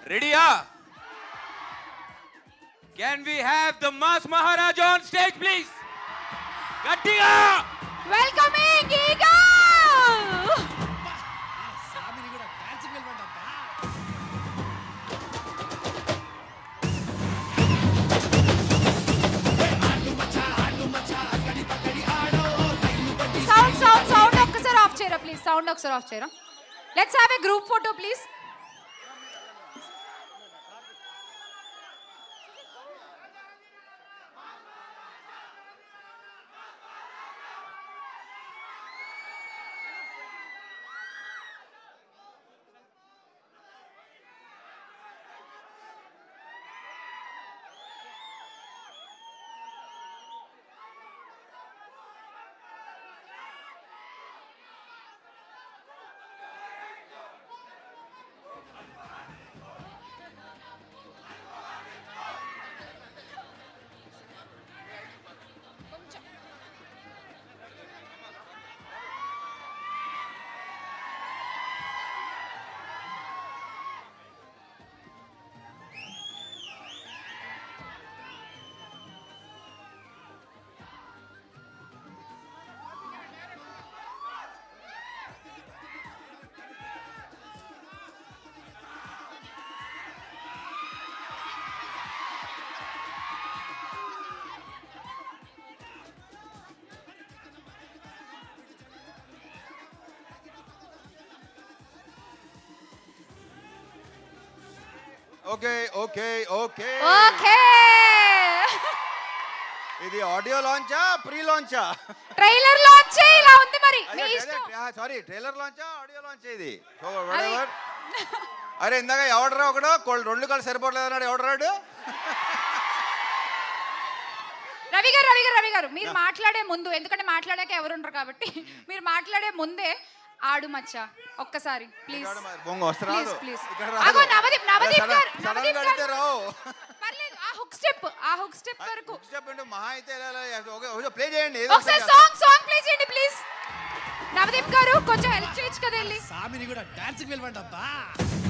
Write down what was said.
రెడీయా can we have the mass Maharaj on stage please గట్టిగా welcoming ఈగో సామిని కూడా డాన్స్ వెళ్ళమంటబ్బా సౌండ్ సౌండ్ సౌండ్ ఒక్కసారి ఆఫ్ చేయరా ప్లీజ్ సౌండ్ ఒకసారి ఆఫ్ చేయరా let's have a group photo please okay okay okay okay ఇది ఆడియో లాంచా ప్రీ లాంచా ట్రైలర్ లాంచ్ ఇలా ఉంది మరి మీ ఇష్టం సారీ ట్రైలర్ లాంచా ఆడియో లాంచ్ ఇది సో అది- whatever. అరే ఇందాక ఎవడరా ఒకడు కోళ్ళు రెండు కాళ్ళు సరిపోవట్లేదు అన్నాడు ఎవడరాడు రవి గారు రవి గారు రవి గారు మీరు మాట్లాడే ముందు ఎందుకంటే మాట్లాడాక ఎవరు ఉండరు కాబట్టి మీరు మాట్లాడే ముందే ఆడు మచ్చ ఒక్కసారి ప్లీజ్ బొంగ వస్త్రాలు ప్లీజ్ ప్లీజ్ ఇక్కడ అగో రాదు. నవదీప్ నవదీప్ సడన్- గారు సడన్ నవదీప్ గా గారు అడిగితే రావు పర్లేదు ఆ హుక్ స్టెప్ ఆ హుక్ స్టెప్ వరకు స్టెప్ అంటే మహా అయితే ఎలా ఎలా- ఓకే ఓకే ప్లే చేయండి ఏదో ఒకసారి ఒకటి సాంగ్ సాంగ్ ప్లే చేయండి ప్లీజ్ నవదీప్ గారు కొంచెం హెల్ప్ చేయొచ్చు కదా వెళ్ళి సామిని కూడా డాన్స్ వెళ్ళమంటబ్బా